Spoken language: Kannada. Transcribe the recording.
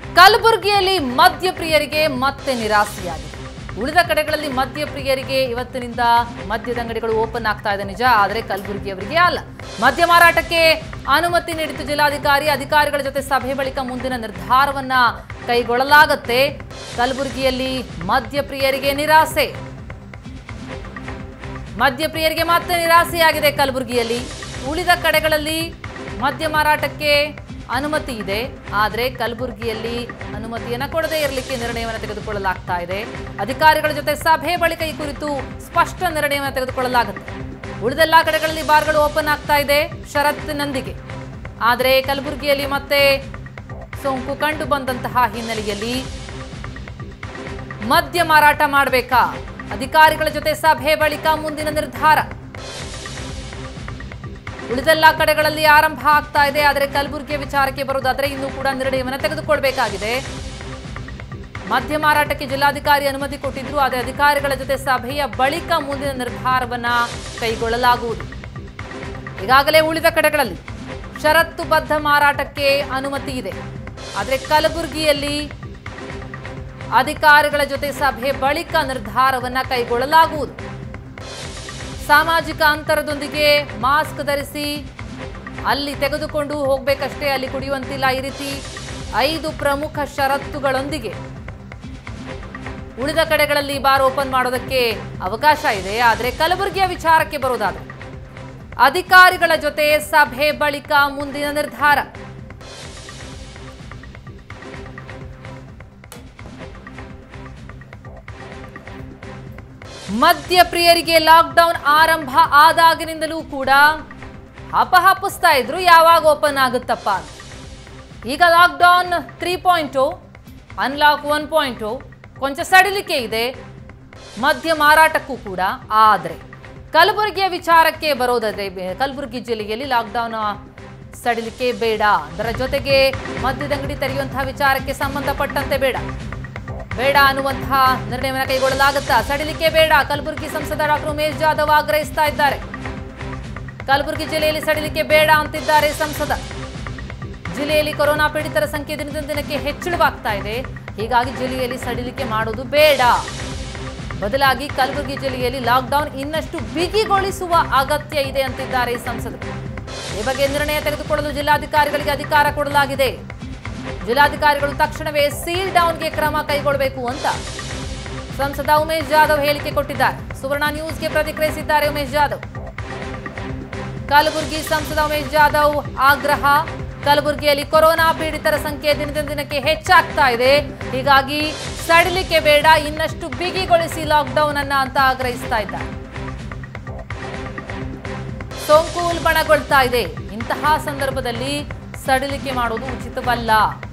ಕಲಬುರಗಿಯಲ್ಲಿ ಮದ್ಯಪ್ರಿಯರಿಗೆ ಮತ್ತೆ ನಿರಾಸೆಯಾಗಿದೆ ಉಳಿದ ಕಡೆಗಳಲ್ಲಿ ಮದ್ಯಪ್ರಿಯರಿಗೆ ಇವತ್ತಿನಿಂದ ಮದ್ಯದ ಅಂಗಡಿಗಳು ಓಪನ್ ಆಗ್ತಾ ಇದೆ ನಿಜ ಆದರೆ ಕಲಬುರಗಿಯವರಿಗೆ ಅಲ್ಲ ಮದ್ಯ ಮಾರಾಟಕ್ಕೆ ಅನುಮತಿ ನೀಡಿತು ಜಿಲ್ಲಾಧಿಕಾರಿ ಅಧಿಕಾರಿಗಳ ಜೊತೆ ಸಭೆ ಬಳಿಕ ಮುಂದಿನ ನಿರ್ಧಾರವನ್ನ ಕೈಗೊಳ್ಳಲಾಗತ್ತೆ ಕಲಬುರಗಿಯಲ್ಲಿ ಮದ್ಯಪ್ರಿಯರಿಗೆ ನಿರಾಸೆ ಮದ್ಯಪ್ರಿಯರಿಗೆ ಮತ್ತೆ ನಿರಾಸೆಯಾಗಿದೆ ಕಲಬುರಗಿಯಲ್ಲಿ ಉಳಿದ ಕಡೆಗಳಲ್ಲಿ ಮದ್ಯ ಮಾರಾಟಕ್ಕೆ ಅನುಮತಿ ಇದೆ ಆದರೆ ಕಲಬುರಗಿಯಲ್ಲಿ ಅನುಮತಿಯನ್ನು ಕೊಡದೇ ಇರಲಿಕ್ಕೆ ನಿರ್ಣಯವನ್ನು ತೆಗೆದುಕೊಳ್ಳಲಾಗ್ತಾ ಇದೆ ಅಧಿಕಾರಿಗಳ ಜೊತೆ ಸಭೆ ಬಳಿಕ ಈ ಕುರಿತು ಸ್ಪಷ್ಟ ನಿರ್ಣಯವನ್ನು ತೆಗೆದುಕೊಳ್ಳಲಾಗುತ್ತೆ ಉಳಿದೆಲ್ಲ ಕಡೆಗಳಲ್ಲಿ ಬಾರ್ಗಳು ಓಪನ್ ಆಗ್ತಾ ಇದೆ ಷರತ್ತಿನೊಂದಿಗೆ ಆದರೆ ಕಲಬುರಗಿಯಲ್ಲಿ ಮತ್ತೆ ಸೋಂಕು ಕಂಡು ಬಂದಂತಹ ಹಿನ್ನೆಲೆಯಲ್ಲಿ ಮದ್ಯ ಮಾರಾಟ ಮಾಡಬೇಕಾ ಅಧಿಕಾರಿಗಳ ಜೊತೆ ಸಭೆ ಬಳಿಕ ಮುಂದಿನ ನಿರ್ಧಾರ ಉಳಿದೆಲ್ಲ ಕಡೆಗಳಲ್ಲಿ ಆರಂಭ ಆಗ್ತಾ ಇದೆ ಆದರೆ ಕಲಬುರಗಿಯ ವಿಚಾರಕ್ಕೆ ಬರುವುದಾದರೆ ಇನ್ನೂ ಕೂಡ ನಿರ್ಣಯವನ್ನು ತೆಗೆದುಕೊಳ್ಬೇಕಾಗಿದೆ ಮದ್ಯ ಮಾರಾಟಕ್ಕೆ ಜಿಲ್ಲಾಧಿಕಾರಿ ಅನುಮತಿ ಕೊಟ್ಟಿದ್ರು ಆದರೆ ಅಧಿಕಾರಿಗಳ ಜೊತೆ ಸಭೆಯ ಬಳಿಕ ಮುಂದಿನ ನಿರ್ಧಾರವನ್ನ ಕೈಗೊಳ್ಳಲಾಗುವುದು ಈಗಾಗಲೇ ಉಳಿದ ಕಡೆಗಳಲ್ಲಿ ಷರತ್ತುಬದ್ಧ ಮಾರಾಟಕ್ಕೆ ಅನುಮತಿ ಇದೆ ಆದರೆ ಕಲಬುರಗಿಯಲ್ಲಿ ಅಧಿಕಾರಿಗಳ ಜೊತೆ ಸಭೆ ಬಳಿಕ ನಿರ್ಧಾರವನ್ನ ಕೈಗೊಳ್ಳಲಾಗುವುದು ಸಾಮಾಜಿಕ ಅಂತರದೊಂದಿಗೆ ಮಾಸ್ಕ್ ಧರಿಸಿ ಅಲ್ಲಿ ತೆಗೆದುಕೊಂಡು ಹೋಗ್ಬೇಕಷ್ಟೇ ಅಲ್ಲಿ ಕುಡಿಯುವಂತಿಲ್ಲ ಈ ರೀತಿ ಐದು ಪ್ರಮುಖ ಷರತ್ತುಗಳೊಂದಿಗೆ ಉಳಿದ ಕಡೆಗಳಲ್ಲಿ ಬಾರ್ ಓಪನ್ ಮಾಡೋದಕ್ಕೆ ಅವಕಾಶ ಇದೆ ಆದರೆ ಕಲಬುರಗಿಯ ವಿಚಾರಕ್ಕೆ ಬರೋದಾದ್ರೆ ಅಧಿಕಾರಿಗಳ ಜೊತೆ ಸಭೆ ಬಳಿಕ ಮುಂದಿನ ನಿರ್ಧಾರ ಮದ್ಯಪ್ರಿಯರಿಗೆ ಲಾಕ್ಡೌನ್ ಆರಂಭ ಆದಾಗಿನಿಂದಲೂ ಕೂಡ ಹಪಹಪಿಸ್ತಾ ಇದ್ರು ಯಾವಾಗ ಓಪನ್ ಆಗುತ್ತಪ್ಪ ಅಂತ ಈಗ lockdown three point unlock one point ಕೊಂಚ ಸಡಿಲಿಕೆ ಇದೆ ಮದ್ಯ ಮಾರಾಟಕ್ಕೂ ಕೂಡ ಆದರೆ ಕಲಬುರಗಿಯ ವಿಚಾರಕ್ಕೆ ಬರೋದಾದ್ರೆ ಬೆ- ಕಲಬುರಗಿ ಜಿಲ್ಲೆಯಲ್ಲಿ ಲಾಕ್ಡೌನ್ ಸಡಿಲಿಕೆ ಬೇಡ ಅದರ ಜೊತೆಗೆ ಮದ್ಯದ ಅಂಗಡಿ ತೆರೆಯುವಂತಹ ವಿಚಾರಕ್ಕೆ ಸಂಬಂಧಪಟ್ಟಂತೆ ಬೇಡ ಬೇಡ ಅನ್ನುವಂತಹ ನಿರ್ಣಯವನ್ನು ಕೈಗೊಳ್ಳಲಾಗುತ್ತಾ ಸಡಿಲಿಕೆ ಬೇಡ ಕಲಬುರಗಿ ಸಂಸದ ಡಾಕ್ಟರ್ ಉಮೇಶ್ ಜಾಧವ್ ಆಗ್ರಹಿಸ್ತಾ ಇದ್ದಾರೆ ಕಲಬುರಗಿ ಜಿಲ್ಲೆಯಲ್ಲಿ ಸಡಿಲಿಕೆ ಬೇಡ ಅಂತಿದ್ದಾರೆ ಸಂಸದ ಜಿಲ್ಲೆಯಲ್ಲಿ ಕೊರೋನಾ ಪೀಡಿತರ ಸಂಖ್ಯೆ ದಿನದಿಂದ ದಿನಕ್ಕೆ ಹೆಚ್ಚಳವಾಗ್ತಾ ಇದೆ ಹೀಗಾಗಿ ಜಿಲ್ಲೆಯಲ್ಲಿ ಸಡಿಲಿಕೆ ಮಾಡೋದು ಬೇಡ ಬದಲಾಗಿ ಕಲಬುರಗಿ ಜಿಲ್ಲೆಯಲ್ಲಿ ಲಾಕ್ಡೌನ್ ಇನ್ನಷ್ಟು ಬಿಗಿಗೊಳಿಸುವ ಅಗತ್ಯ ಇದೆ ಅಂತಿದ್ದಾರೆ ಈ ಸಂಸದರು ಈ ಬಗ್ಗೆ ನಿರ್ಣಯ ತೆಗೆದುಕೊಳ್ಳಲು ಜಿಲ್ಲಾಧಿಕಾರಿಗಳಿಗೆ ಅಧಿಕಾರ ಕೊಡಲಾಗಿದೆ ಜಿಲ್ಲಾಧಿಕಾರಿಗಳು ತಕ್ಷಣವೇ ಸೀಲ್ ಡೌನ್ಗೆ ಕ್ರಮ ಕೈಗೊಳ್ಳಬೇಕು ಅಂತ ಸಂಸದ ಉಮೇಶ್ ಜಾಧವ್ ಹೇಳಿಕೆ ಕೊಟ್ಟಿದ್ದಾರೆ ಸುವರ್ಣ ನ್ಯೂಸ್ಗೆ ಪ್ರತಿಕ್ರಿಯಿಸಿದ್ದಾರೆ ಉಮೇಶ್ ಜಾಧವ್ ಕಲಬುರಗಿ ಸಂಸದ ಉಮೇಶ್ ಜಾಧವ್ ಆಗ್ರಹ ಕಲಬುರಗಿಯಲ್ಲಿ ಕೊರೋನಾ ಪೀಡಿತರ ಸಂಖ್ಯೆ ದಿನದಿಂದ ದಿನಕ್ಕೆ ಹೆಚ್ಚಾಗ್ತಾ ಇದೆ ಹೀಗಾಗಿ ಸಡಿಲಿಕೆ ಬೇಡ ಇನ್ನಷ್ಟು ಬಿಗಿಗೊಳಿಸಿ ಲಾಕ್ಡೌನ್ ಅನ್ನ ಅಂತ ಆಗ್ರಹಿಸ್ತಾ ಇದ್ದಾರೆ ಸೋಂಕು ಉಲ್ಬಣಗೊಳ್ತಾ ಇದೆ ಇಂತಹ ಸಂದರ್ಭದಲ್ಲಿ ಸಡಿಲಿಕೆ ಮಾಡುವುದು ಉಚಿತವಲ್ಲ